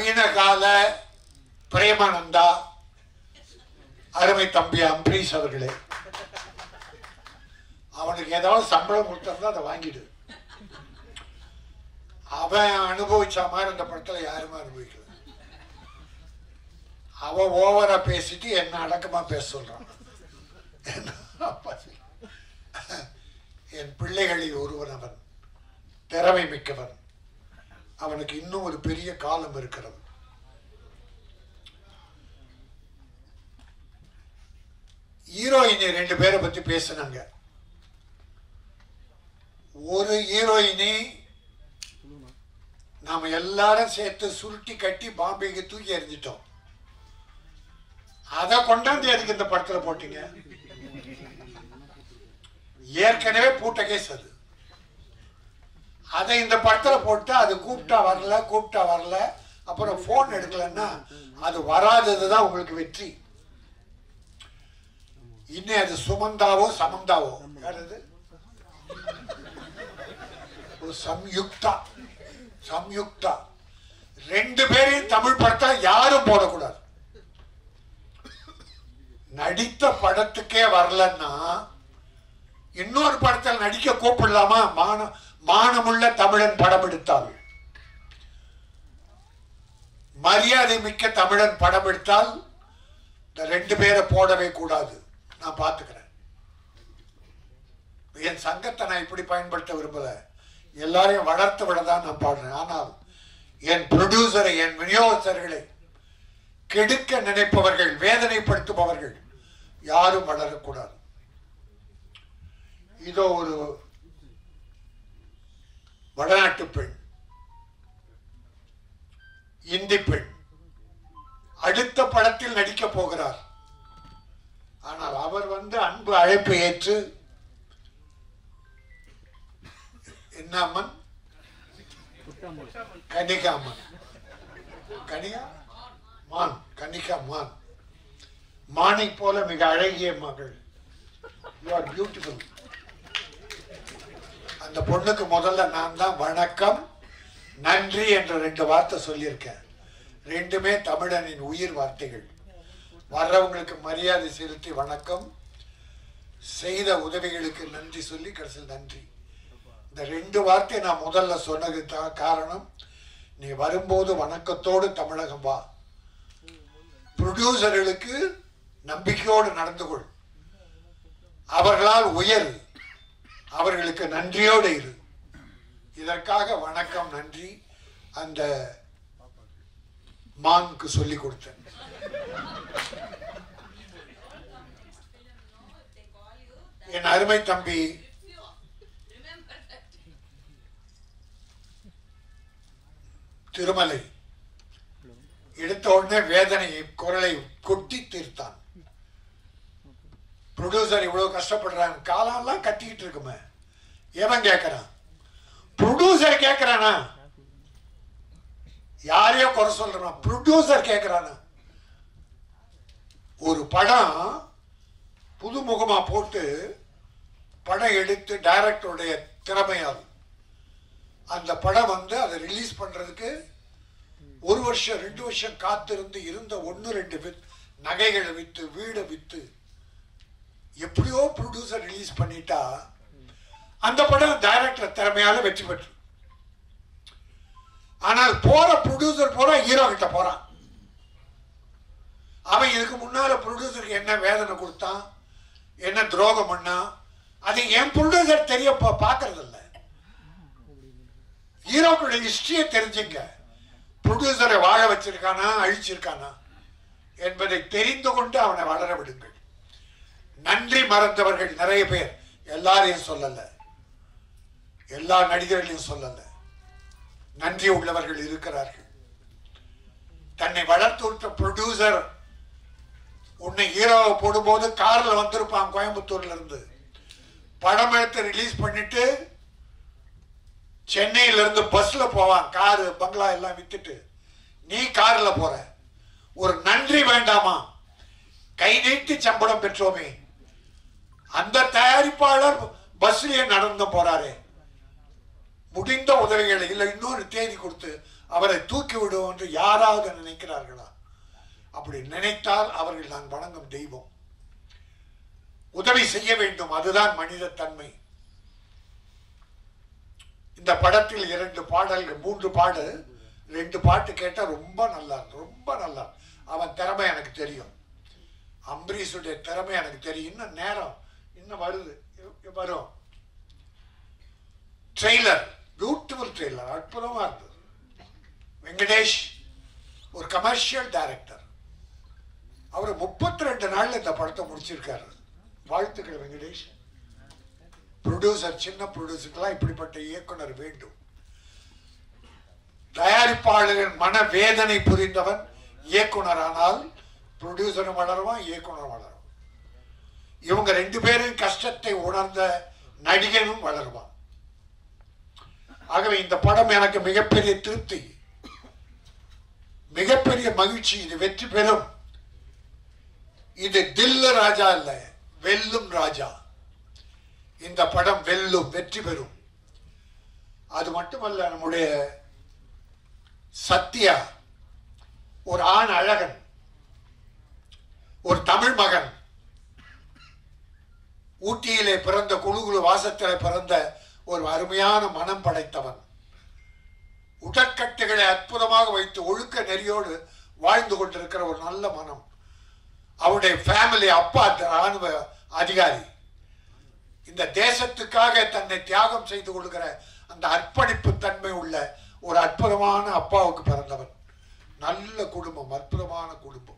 நவீன கால பிரேமானந்தா அருமை தம்பி அம்பரீஷ் அவர்களே அவனுக்கு ஏதாவது சம்பளம் கொடுத்தா அதை வாங்கிடு அவன் அனுபவிச்ச மாதிரி இந்த படத்துல யாருமே அனுபவிக்கல அவன் ஓவரா பேசிட்டு என்ன அடக்கமா பேச சொல்றான் என்ன அப்பா சொல்லு. என் பிள்ளைகளில் ஒருவன் அவன் திறமை மிக்கவன் அவனுக்கு இன்னும் ஒரு பெரிய காலம் இருக்கிறது ஹீரோயினி ரெண்டு பேரை பத்தி பேசினாங்க ஒரு ஹீரோயினி நாம எல்லாரும் சேர்த்து சுருட்டி கட்டி பாம்பேக்கு தூக்கி எறிஞ்சிட்டோம் அதை கொண்டாந்து எதுக்கு இந்த படத்துல போட்டீங்க ஏற்கனவே பூட்ட கேஸ் அது அதை இந்த படத்துல போட்டு அது கூப்பிட்டா வரல கூப்பிட்டா வரல அப்புறம் போன் எடுக்கலன்னா அது வராதது தான் உங்களுக்கு வெற்றி இன்னும் அது சுமந்தாவோ சமந்தாவோ யார் அது ஒரு சம்யுக்தா சம்யுக்தா ரெண்டு பேரையும் தமிழ் படத்தை யாரும் போடக்கூடாது நடித்த படத்துக்கே வரலன்னா இன்னொரு படத்தில் நடிக்க கூப்பிடலாமா மான மானமுள்ள தமிழன் படம் எடுத்தால் மரியாதை மிக்க தமிழன் படம் எடுத்தால் இந்த ரெண்டு பேரை போடவே கூடாது நான் பார்த்துக்கிறேன் என் சங்கத்தை நான் இப்படி பயன்படுத்த விரும்பல எல்லாரையும் வளர்த்து விட தான் நான் பாடுறேன் ஆனால் என் ப்ரொடியூசரை என் விநியோகஸ்தர்களை கெடுக்க நினைப்பவர்கள் வேதனைப்படுத்துபவர்கள் யாரும் வளரக்கூடாது இதோ ஒரு வடநாட்டு பெண் இந்தி பெண் அடுத்த படத்தில் நடிக்க போகிறார் ஆனால் அவர் வந்து அன்பு அழைப்பு ஏற்று என்ன அம்மன் கனிகா அம்மன் கனிகா மான் கனிகா மான் மானை போல மிக அழகிய மகள் யூ ஆர் பியூட்டிஃபுல் அந்த பொண்ணுக்கு முதல்ல நான் தான் வணக்கம் நன்றி என்ற ரெண்டு வார்த்தை சொல்லியிருக்கேன் ரெண்டுமே தமிழனின் உயிர் வார்த்தைகள் வர்றவங்களுக்கு மரியாதை செலுத்தி வணக்கம் செய்த உதவிகளுக்கு நன்றி சொல்லி கடைசியில் நன்றி இந்த ரெண்டு வார்த்தை நான் முதல்ல சொன்னது தான் காரணம் நீ வரும்போது வணக்கத்தோடு தமிழகம் வா ப்ரொடியூசர்களுக்கு நம்பிக்கையோடு நடந்து கொள் அவர்களால் உயர் அவர்களுக்கு நன்றியோடு இரு இதற்காக வணக்கம் நன்றி அந்த மான்க்கு சொல்லி கொடுத்தேன் என் அருமை தம்பி திருமலை எடுத்த உடனே வேதனை குரலை கொட்டி தீர்த்தான் ப்ரொடியூசர் இவ்வளவு கஷ்டப்படுறான் காலம்லாம் கட்டிக்கிட்டு இருக்குமே எவன் கேட்கறான் ப்ரொடியூசர் கேட்கறானா யாரையோ குறை சொல்றான் ப்ரொடியூசர் கேட்கறானா ஒரு படம் புதுமுகமா போட்டு படம் எடுத்து டைரக்டருடைய திறமையால் அந்த படம் வந்து அதை ரிலீஸ் பண்றதுக்கு ஒரு வருஷம் ரெண்டு வருஷம் காத்திருந்து இருந்த ஒன்று ரெண்டு வித் நகைகளை வித்து வீடை வித்து எப்படியோ ப்ரொடியூசர் ரிலீஸ் பண்ணிட்டா அந்த படம் டைரக்டர் திறமையால வெற்றி பெற்று ஆனால் போற ப்ரொடியூசர் போற ஹீரோ கிட்ட போறான் அவன் இதுக்கு முன்னால ப்ரொடியூசருக்கு என்ன வேதனை கொடுத்தான் என்ன துரோகம் பண்ணான் அது என் ப்ரொடியூசர் தெரிய பா- பார்க்கறது இல்ல ஹீரோக்களுடைய ஹிஸ்டரியை தெரிஞ்சுங்க ப்ரொடியூசரை வாழ வச்சிருக்கானா அழிச்சிருக்கானா என்பதை தெரிந்து கொண்டு அவனை வளர விடுங்கள் நன்றி மறந்தவர்கள் நிறைய பேர் எல்லாரையும் சொல்லல எல்லா நடிகர்களையும் சொல்லல நன்றி உள்ளவர்கள் இருக்கிறார்கள் தன்னை வளர்த்து விட்ட ப்ரொடியூசர் உன்னை ஹீரோவை போடும்போது கார்ல வந்திருப்பான் கோயம்புத்தூர்ல இருந்து படம் எடுத்து ரிலீஸ் பண்ணிட்டு சென்னையில இருந்து பஸ்ல போவான் காரு பங்களா எல்லாம் வித்துட்டு நீ கார்ல போற ஒரு நன்றி வேண்டாமா கை நீட்டி சம்பளம் பெற்றோமே அந்த தயாரிப்பாளர் பஸ்லயே நடந்து போறாரே முடிந்த உதவிகளை இல்லை இன்னொரு தேதி கொடுத்து அவரை தூக்கி விடுவோம் என்று யாராவது நினைக்கிறார்களா அப்படி நினைத்தால் அவர்கள் நான் வணங்கும் தெய்வம் உதவி செய்ய வேண்டும் அதுதான் மனித தன்மை இந்த படத்தில் இரண்டு பாடல்கள் மூன்று பாடு ரெண்டு பாட்டு கேட்டா ரொம்ப நல்லா இருக்கு, ரொம்ப நல்லா இருக்கு. அவன் திறமை எனக்கு தெரியும் அம்பரீஷுடைய திறமை எனக்கு தெரியும் இன்னும் நேரம் இன்னும் வருது இ- இ- வரும் ட்ரெய்லர் பியூட்டிஃபுல் ட்ரெய்லர் அற்புதமா இருந்தது வெங்கடேஷ் ஒரு கமர்ஷியல் டைரக்டர் அவர் முப்பத்தி ரெண்டு நாள்ல இந்த படத்தை முடிச்சிருக்காரு வாழ்த்துக்கள் வெங்கடேஷ் ப்ரொடியூசர் சின்ன ப்ரொடியூசருக்கெல்லாம் இப்படிப்பட்ட இயக்குனர் வேண்டும் தயாரிப்பாளரின் மன வேதனை புரிந்தவன் இயக்குனரானால் ப்ரொடியூசரும் வளருவான் இயக்குனர் வளரும் இவங்க ரெண்டு பேரும் கஷ்டத்தை உணர்ந்த நடிகனும் வளருவான் ஆகவே இந்த படம் எனக்கு மிகப்பெரிய திருப்தி மிகப்பெரிய மகிழ்ச்சி இது வெற்றி பெறும் இது தில்லு ராஜா இல்ல வெல்லும் ராஜா இந்த படம் வெல்லும் வெற்றி பெறும் அது மட்டுமல்ல நம்முடைய சத்யா ஒரு ஆண் அழகன் ஒரு தமிழ் மகன் ஊட்டியிலே பிறந்த குழுகுழு வாசத்திலே பிறந்த ஒரு அருமையான மனம் படைத்தவன் உடற்கட்டுகளை அற்புதமாக வைத்து ஒழுக்க நெறியோடு வாழ்ந்து கொண்டிருக்கிற ஒரு நல்ல மனம் அவருடைய ஃபேமிலி அப்பா ராணுவ அதிகாரி இந்த தேசத்துக்காக தன்னை தியாகம் செய்து கொள்கிற அந்த அர்ப்பணிப்பு தன்மை உள்ள ஒரு அற்புதமான அப்பாவுக்கு பிறந்தவன் நல்ல குடும்பம் அற்புதமான குடும்பம்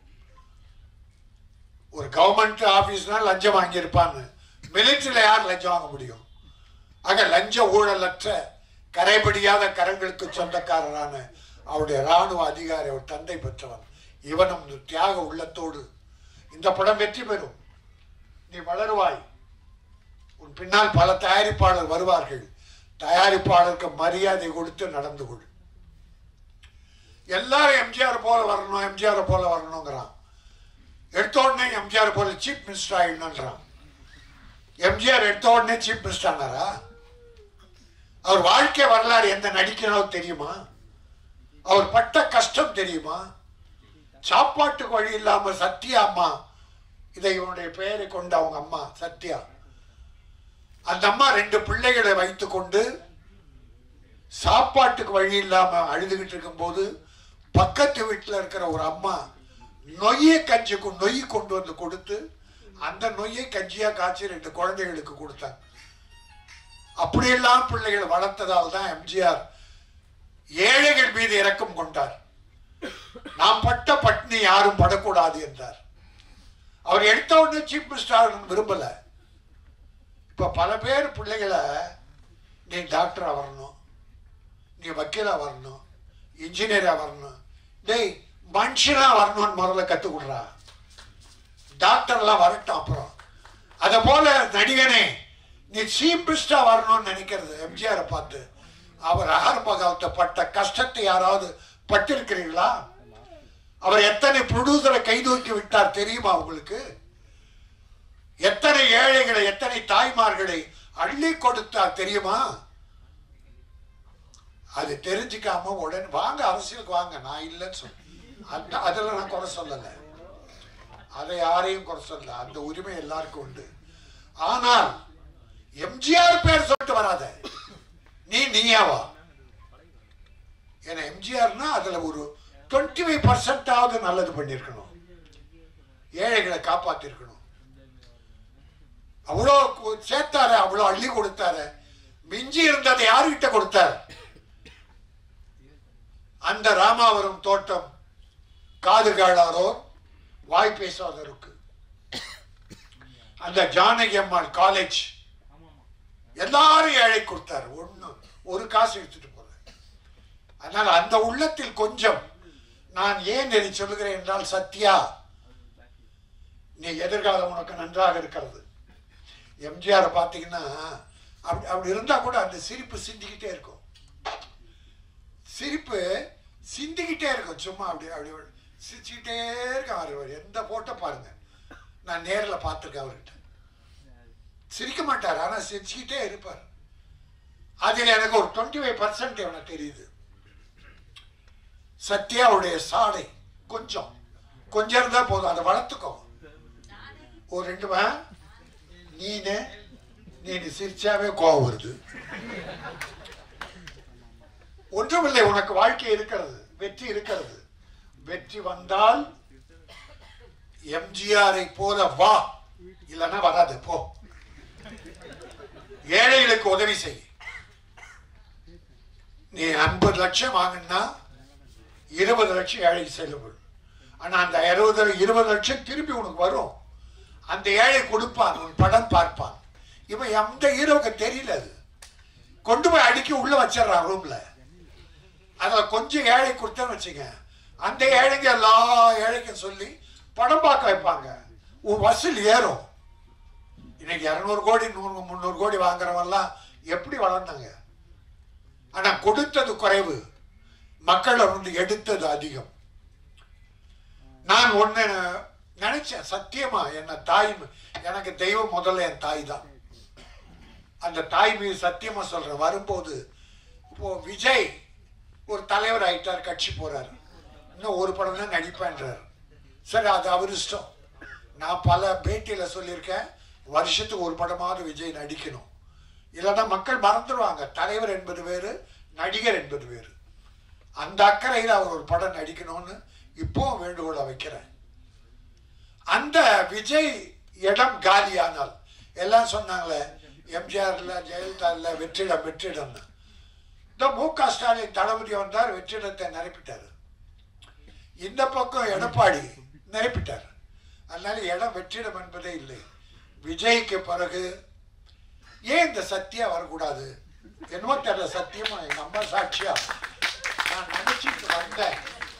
ஒரு கவர்மெண்ட் ஆபீஸ்னா லஞ்சம் வாங்கியிருப்பான்னு மிலிட்டரியில் யார் லஞ்சம் வாங்க முடியும் ஆக லஞ்ச ஊழலற்ற கரைபடியாத கரங்களுக்கு சொந்தக்காரரான அவருடைய ராணுவ அதிகாரி அவர் தந்தை பெற்றவன் இவனும் இந்த தியாக உள்ளத்தோடு இந்த படம் வெற்றி பெறும் நீ வளருவாய் உன் பின்னால் பல தயாரிப்பாளர் வருவார்கள் தயாரிப்பாளருக்கு மரியாதை கொடுத்து நடந்து கொள் எல்லாரும் எம்ஜிஆர் போல வரணும் எம்ஜிஆர் போல வரணுங்கிறான் எடுத்த உடனே எம்ஜிஆர் போல சீஃப் மினிஸ்டர் ஆயிடணுன்றான் எம்ஜிஆர் எடுத்த உடனே சீஃப் மினிஸ்டர் ஆனாரா அவர் வாழ்க்கை வரலாறு எந்த நடிக்கணும் தெரியுமா அவர் பட்ட கஷ்டம் தெரியுமா சாப்பாட்டுக்கு வழி இல்லாம சத்யா அம்மா இதை இவனுடைய பெயரை கொண்ட அவங்க அம்மா சத்யா அந்த அம்மா ரெண்டு பிள்ளைகளை வைத்துக்கொண்டு சாப்பாட்டுக்கு வழி இல்லாம அழுதுகிட்டு இருக்கும்போது பக்கத்து வீட்டில் இருக்கிற ஒரு அம்மா நொய்யை கஞ்சி கொ- நொய் கொண்டு வந்து கொடுத்து அந்த நொய்யை கஞ்சியா காய்ச்சி ரெண்டு குழந்தைகளுக்கு கொடுத்தாங்க அப்படியெல்லாம் பிள்ளைகள் வளர்த்ததால் தான் எம்ஜிஆர் ஏழைகள் மீது இரக்கம் கொண்டார் நாம் பட்ட பட்னி யாரும் படக்கூடாது என்றார் அவர் எடுத்த உடனே சீஃப் மினிஸ்டர் விரும்பல இப்ப பல பேர் பிள்ளைகளை நீ டாக்டரா வரணும் நீ வக்கீலா வரணும் இன்ஜினியரா வரணும் டேய் மனுஷனா வரணும்னு முதல்ல கத்துக் கொடுறா டாக்டர்லாம் வரட்டும் அப்புறம் அத போல நடிகனே நீ சீம்பிஸ்டா வரணும்னு நினைக்கிறது எம்ஜிஆரை பார்த்து அவர் ஆரம்ப காலத்தை பட்ட கஷ்டத்தை யாராவது பட்டிருக்கிறீங்களா அவர் எத்தனை ப்ரொடியூசரை கைதூக்கி விட்டார் தெரியுமா உங்களுக்கு எத்தனை ஏழைகளை எத்தனை தாய்மார்களை அள்ளி கொடுத்தார் தெரியுமா அது தெரிஞ்சுக்காம உடனே வாங்க அரசியலுக்கு வாங்க நான் இல்லைன்னு சொல்ல அந்த அதில் நான் குறை சொல்லலை அதை யாரையும் குறை சொல்லல அந்த உரிமை எல்லாருக்கும் உண்டு ஆனால் எம்ஜிஆர் பேர் சொல்லிட்டு வராத நீ நீயாவா ஏன்னா எம்ஜிஆர்னா அதுல ஒரு டுவெண்ட்டி ஃபைவ் பர்சன்டாவது நல்லது பண்ணியிருக்கணும் ஏழைகளை காப்பாத்திருக்கணும் அவ்வளோ கு- சேர்த்தாரு அவ்வளோ அள்ளி கொடுத்தாரு மிஞ்சி இருந்ததை யாருகிட்ட கொடுத்தார் அந்த ராமாவரம் தோட்டம் காது கேளாரோர் வாய் பேசாதோருக்கு அந்த ஜானகி அம்மாள் காலேஜ் எல்லாரும் ஏழை கொடுத்தாரு ஒண்ணு ஒரு காசு எடுத்துட்டு போல அதனால அந்த உள்ளத்தில் கொஞ்சம் நான் ஏன் இதை சொல்லுகிறேன் என்றால் சத்யா நீ எதிர்காலம் உனக்கு நன்றாக இருக்கிறது எம்ஜிஆர் பார்த்தீங்கன்னா அப்படி அப்படி இருந்தா கூட அந்த சிரிப்பு சிந்திக்கிட்டே இருக்கும் சிரிப்பு சிந்திக்கிட்டே இருக்கும் சும்மா அப்படி அப்படி சிரிச்சுக்கிட்டே இருக்கான் அவர் எந்த போட்டோ பாருங்க நான் நேரில் பார்த்துருக்கேன் அவர்கிட்ட சிரிக்க மாட்டார் ஆனால் சிரிச்சுக்கிட்டே இருப்பார் அதில் எனக்கு ஒரு டுவெண்ட்டி ஃபைவ் பர்சன்ட் எனக்கு தெரியுது சத்யாவுடைய சாடை கொஞ்சம் கொஞ்சம் இருந்தா போதும் அதை வளர்த்துக்கோ ஒரு ரெண்டு வா நீனு நீனு சிரிச்சாவே கோவம் வருது ஒன்றுமில்லை உனக்கு வாழ்க்கை இருக்கிறது வெற்றி இருக்கிறது வெற்றி வந்தால் எம்ஜிஆரை போல வா இல்லைன்னா வராது போ ஏழைகளுக்கு உதவி செய் நீ ஐம்பது லட்சம் வாங்கினா இருபது லட்சம் ஏழை செலவு ஆனா அந்த இருபது இருபது லட்சம் திருப்பி உனக்கு வரும் அந்த ஏழை கொடுப்பான் உன் படம் பார்ப்பான் இவன் எந்த ஹீரோவுக்கு தெரியல அது கொண்டு போய் அடிக்கி உள்ள வச்சிடறான் ரூம்ல அதுல கொஞ்சம் ஏழை கொடுத்தேன்னு வச்சுங்க அந்த ஏழைங்க எல்லா ஏழைக்கும் சொல்லி படம் பார்க்க வைப்பாங்க உன் வசூல் ஏறும் இன்னைக்கு இரநூறு கோடி நூறு முந்நூறு கோடி வாங்குறவன்லாம் எப்படி வளர்ந்தாங்க ஆனா கொடுத்தது குறைவு மக்கள் வந்து எடுத்தது அதிகம் நான் ஒண்ணு நினைச்சேன் சத்தியமா என்ன தாய் எனக்கு தெய்வம் முதல்ல என் தாய் தான் அந்த தாய் மீது சத்தியமா சொல்றேன் வரும்போது இப்போ விஜய் ஒரு தலைவர் ஆயிட்டார் கட்சி போறாரு இன்னும் ஒரு படம் தான் நடிப்பேன்றார் சரி அது அவர் இஷ்டம் நான் பல பேட்டியில சொல்லியிருக்கேன் வருஷத்துக்கு ஒரு படமாவது விஜய் நடிக்கணும் இல்லைன்னா மக்கள் மறந்துடுவாங்க தலைவர் என்பது வேறு நடிகர் என்பது வேறு அந்த அக்கறையில் அவர் ஒரு படம் நடிக்கணும்னு இப்போ வேண்டுகோளை வைக்கிறேன் அந்த விஜய் இடம் காலியானால் எல்லாம் சொன்னாங்களே எம்ஜிஆர்ல ஜெயலலிதா இல்ல வெற்றிடம் வெற்றிடம்னு இந்த மு க ஸ்டாலின் தளபதி வந்தார் வெற்றிடத்தை நிரப்பிட்டாரு இந்த பக்கம் எடப்பாடி நிரப்பிட்டார் அதனால இடம் வெற்றிடம் என்பதே இல்லை விஜய்க்கு பிறகு ஏன் இந்த சத்தியா வரக்கூடாது என்னமோ தெரியல சத்தியமா எங்க அம்மா சாட்சியா நான் நினைச்சிட்டு வந்தேன்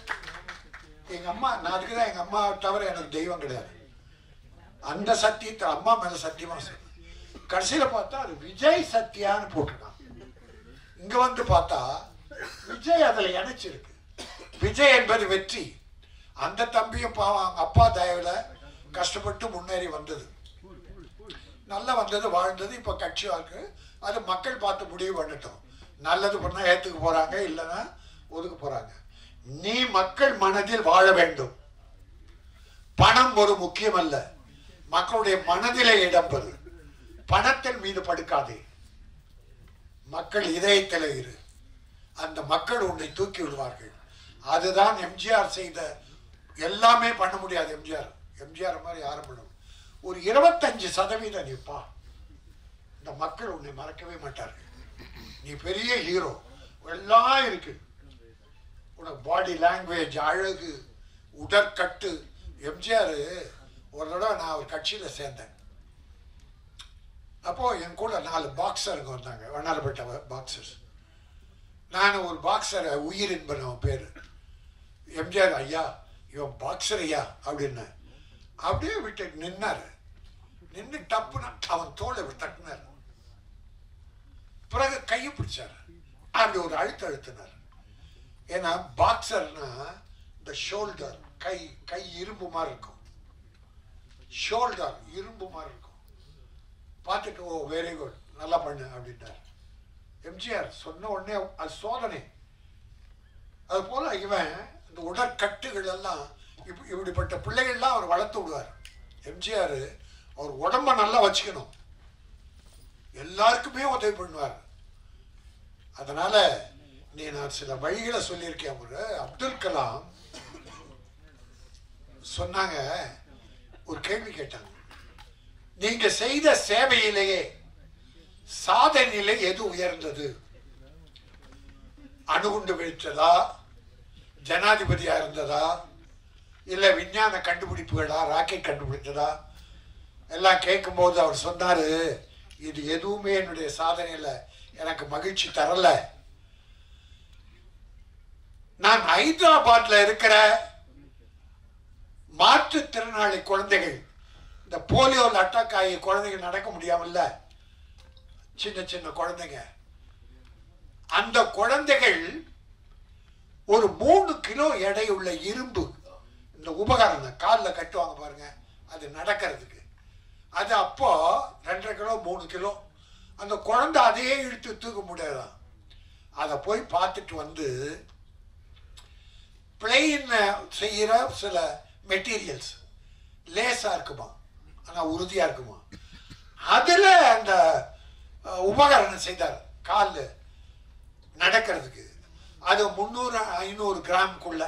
எங்க அம்மா நான் அதுக்கு தான் எங்க அம்மா தவிர எனக்கு தெய்வம் கிடையாது அந்த சத்தியத்தை அம்மா மேல சத்தியமா சொல்றேன் கடைசியில பார்த்தா அது விஜய் சத்யான்னு போட்டிருக்கான் இங்க வந்து பார்த்தா விஜய் அதுல இணைச்சிருக்கு விஜய் என்பது வெற்றி அந்த தம்பியும் பாவம் அவங்க அப்பா தயவுல கஷ்டப்பட்டு முன்னேறி வந்தது நல்லா வந்தது வாழ்ந்தது இப்ப கட்சியா இருக்கு அது மக்கள் பார்த்து முடிவு பண்ணட்டும் நல்லது பண்ணா ஏத்துக்க போறாங்க இல்லைன்னா ஒதுக்க போறாங்க நீ மக்கள் மனதில் வாழ வேண்டும் பணம் ஒரு முக்கியம் அல்ல மக்களுடைய மனதிலே இடம் பெறு பணத்தின் மீது படுக்காதே மக்கள் இதயத்தில் இரு அந்த மக்கள் உன்னை தூக்கி விடுவார்கள் அதுதான் எம்ஜிஆர் செய்த எல்லாமே பண்ண முடியாது எம்ஜிஆர் எம்ஜிஆர் மாதிரி யாரும் பண்ண முடியாது. ஒரு இருபத்தஞ்சு சதவீதம் நீப்பா இந்த மக்கள் உன்னை மறக்கவே மாட்டார்கள் நீ பெரிய ஹீரோ எல்லாம் இருக்கு உனக்கு பாடி லாங்குவேஜ் அழகு உடற்கட்டு எம்ஜிஆர் ஒரு தடவை நான் ஒரு கட்சியில் சேர்ந்தேன் அப்போ என் கூட நாலு பாக்ஸருங்க வந்தாங்க வண்ணாரப்பட்ட பாக்ஸர்ஸ் நான் ஒரு பாக்ஸர் உயிர் என்பன் அவன் பேர் எம்ஜிஆர் ஐயா இவன் பாக்ஸர் ஐயா அப்படின்னு அப்படியே விட்டு நின்னாரு நின்று டப்புன்னு அவன் தோலை இப்படி தட்டினார் பிறகு கையை பிடிச்சாரு அப்படி ஒரு அழுத்த அழுத்தினார் ஏன்னா பாக்ஸர்னா இந்த ஷோல்டர் கை கை இரும்பு மாதிரி இருக்கும் ஷோல்டர் இரும்பு மாதிரி இருக்கும் பார்த்துட்டு ஓ வெரி குட் நல்லா பண்ணு அப்படின்ட்டார் எம்ஜிஆர் சொன்ன உடனே அது சோதனை அது போல இவன் இந்த உடற்கட்டுகள் எல்லாம் இப்ப இப்படிப்பட்ட பிள்ளைகள்லாம் அவர் வளர்த்து விடுவார் எம்ஜிஆர் அவர் உடம்ப நல்லா வச்சுக்கணும் எல்லாருக்குமே உதவி பண்ணுவார் அதனால நீ நான் சில வழிகளை சொல்லியிருக்கேன் ஒரு அப்துல் கலாம் சொன்னாங்க ஒரு கேள்வி கேட்டாங்க நீங்க செய்த சேவையிலேயே சாதனையிலே எது உயர்ந்தது அணுகுண்டு வெடித்ததா ஜனாதிபதியா இருந்ததா இல்ல விஞ்ஞான கண்டுபிடிப்புகளா ராக்கெட் கண்டுபிடித்ததா எல்லாம் கேட்கும்போது அவர் சொன்னாரு இது எதுவுமே என்னுடைய சாதனையில எனக்கு மகிழ்ச்சி தரல நான் ஹைதராபாத்ல இருக்கிற மாற்றுத்திறனாளி குழந்தைகள் இந்த போலியோல அட்டாக் ஆகி குழந்தைங்க நடக்க முடியாமல்ல சின்ன சின்ன குழந்தைங்க அந்த குழந்தைகள் ஒரு மூணு கிலோ எடையுள்ள இரும்பு இந்த உபகரணம் காலில் கட்டுவாங்க பாருங்க அது நடக்கிறதுக்கு அது அப்போ ரெண்டரை கிலோ மூணு கிலோ அந்த குழந்தை அதையே இழுத்து தூக்க முடியாதான் அதை போய் பார்த்துட்டு வந்து பிளெயின் செய்கிற சில மெட்டீரியல்ஸ் லேசா இருக்குமா ஆனா உறுதியா இருக்குமா அதுல அந்த அஹ், உபகரணம் செய்தார் கால் நடக்கிறதுக்கு அது முந்நூறு ஐநூறு கிராம்குள்ள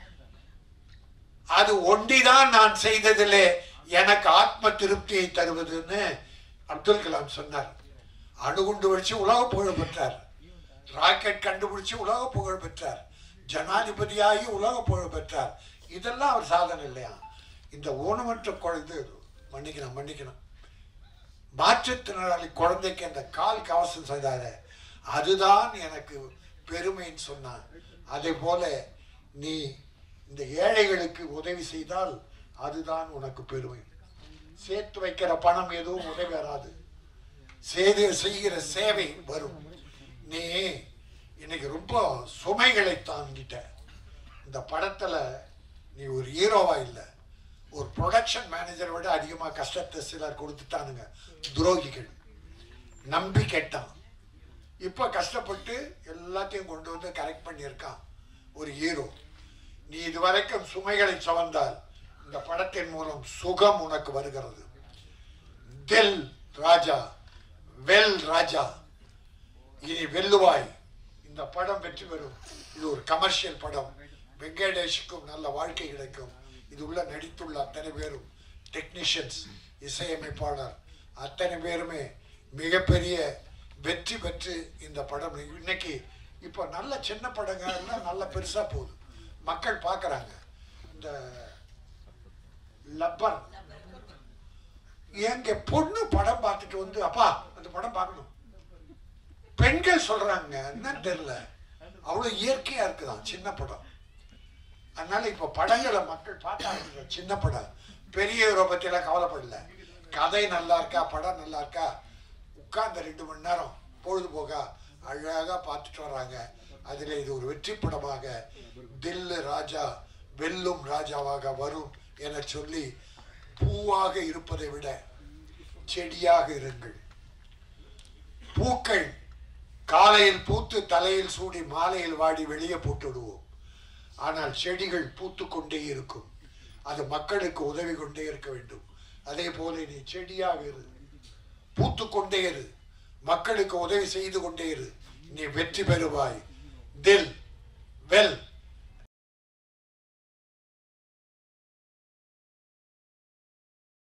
அது ஒண்டிதான் நான் செய்ததிலே எனக்கு ஆத்ம திருப்தியை தருவதுன்னு அப்துல் கலாம் சொன்னார் அணுகுண்டு வச்சு உலக புகழ் பெற்றார் ராக்கெட் கண்டுபிடிச்சு உலக புகழ் பெற்றார் ஜனாதிபதியாகி உலக புகழ் பெற்றார் இதெல்லாம் அவர் சாதனை இல்லையா இந்த ஊனமற்ற குழந்தை மன்னிக்கணும் மன்னிக்கணும் மாற்றுத்திறனாளி குழந்தைக்கு அந்த கால் கவசம் செய்தாரு அதுதான் எனக்கு பெருமைன்னு சொன்னான் அதே போல நீ இந்த ஏழைகளுக்கு உதவி செய்தால் அதுதான் உனக்கு பெருமை சேர்த்து வைக்கிற பணம் எதுவும் உதவி வராது செய்து செய்கிற சேவை வரும் நீ இன்னைக்கு ரொம்ப சுமைகளை தாங்கிட்ட இந்த படத்துல நீ ஒரு ஹீரோவா இல்லை ஒரு ப்ரொடக்ஷன் மேனேஜரை விட அதிகமாக கஷ்டத்தை சிலர் கொடுத்துட்டானுங்க துரோகிகள் நம்பி கேட்டான் இப்போ கஷ்டப்பட்டு எல்லாத்தையும் கொண்டு வந்து கரெக்ட் பண்ணியிருக்கான் ஒரு ஹீரோ நீ இதுவரைக்கும் சுமைகளை சுமந்தால் இந்த படத்தின் மூலம் சுகம் உனக்கு வருகிறது தில் ராஜா வெல் ராஜா இனி வெல்லுவாய் இந்த படம் வெற்றி பெறும் இது ஒரு கமர்ஷியல் படம் வெங்கடேஷுக்கும் நல்ல வாழ்க்கை கிடைக்கும் இது உள்ள நடித்துள்ள அத்தனை பேரும் டெக்னீஷியன்ஸ் இசையமைப்பாளர் அத்தனை பேருமே மிகப்பெரிய வெற்றி பெற்று இந்த படம் இன்னைக்கு இப்போ நல்ல சின்ன படங்கள்லாம் நல்ல பெருசா போகுது மக்கள் பார்க்கறாங்க இந்த லப்பர் எங்க பொண்ணு படம் பார்த்துட்டு வந்து அப்பா அந்த படம் பார்க்கணும் பெண்கள் சொல்றாங்க என்னன்னு தெரியல அவ்வளவு இயற்கையா இருக்குதான் சின்ன படம் அதனால இப்ப படங்களை மக்கள் பார்த்தாங்க சின்ன படம் பெரிய ஹீரோ பத்தியெல்லாம் கவலைப்படல கதை நல்லா இருக்கா படம் நல்லா இருக்கா உட்கார்ந்த ரெண்டு மணி நேரம் பொழுதுபோக்கா அழகா பார்த்துட்டு வர்றாங்க அதுல இது ஒரு வெற்றி படமாக தில்லு ராஜா வெல்லும் ராஜாவாக வரும் என சொல்லி பூவாக இருப்பதை விட செடியாக இருங்கள் பூக்கள் காலையில் பூத்து தலையில் சூடி மாலையில் வாடி வெளியே போட்டு விடுவோம் ஆனால் செடிகள் பூத்து கொண்டே இருக்கும் அது மக்களுக்கு உதவி கொண்டே இருக்க வேண்டும் அதே போல நீ செடியாக இரு பூத்து கொண்டே இரு மக்களுக்கு உதவி செய்து கொண்டே இரு நீ வெற்றி பெறுவாய் தில் வெல்